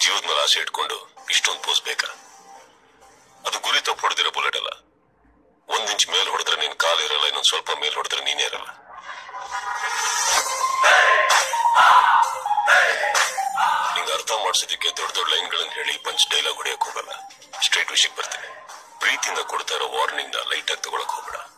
ಜೀವದ ಮೇಲೆ ಆಸೆ ಇಟ್ಕೊಂಡು ಇಷ್ಟೊಂದು ಪೋಸ್ ಬೇಕಾ ಅದು ಗುರಿ ತಪ್ಪು ಹೊಡೆದಿರೋ ಬುಲೆಟ್ ಅಲ್ಲ ಒಂದ್ ಇಂಚ್ ಮೇಲ್ ಹೊಡೆದ್ರೆ ನೀನ್ ಕಾಲ್ ಇರಲ್ಲ ಇನ್ನೊಂದ್ ಸ್ವಲ್ಪ ಮೇಲ್ ಹೊಡೆದ್ರೆ ನೀನೇ ಇರಲ್ಲ ನಿಂಗೆ ಅರ್ಥ ಮಾಡಿಸೋದಕ್ಕೆ ದೊಡ್ಡ ದೊಡ್ಡ ಲೈನ್ಗಳನ್ನ ಹೇಳಿ ಪಂಚ್ ಡೈಲಾಗ್ ಹೊಡೆಯಕ್ ಹೋಗಲ್ಲ ಸ್ಟ್ರೈಟ್ ವಿಷಯಕ್ಕೆ ಬರ್ತೀನಿ ಪ್ರೀತಿಯಿಂದ ಕೊಡ್ತಾ ಇರೋ ವಾರ್ನಿಂಗ್ ನ ಲೈಟ್ ಆಗಿ ತಗೊಳಕ್ ಹೋಗ್ಬೇಡ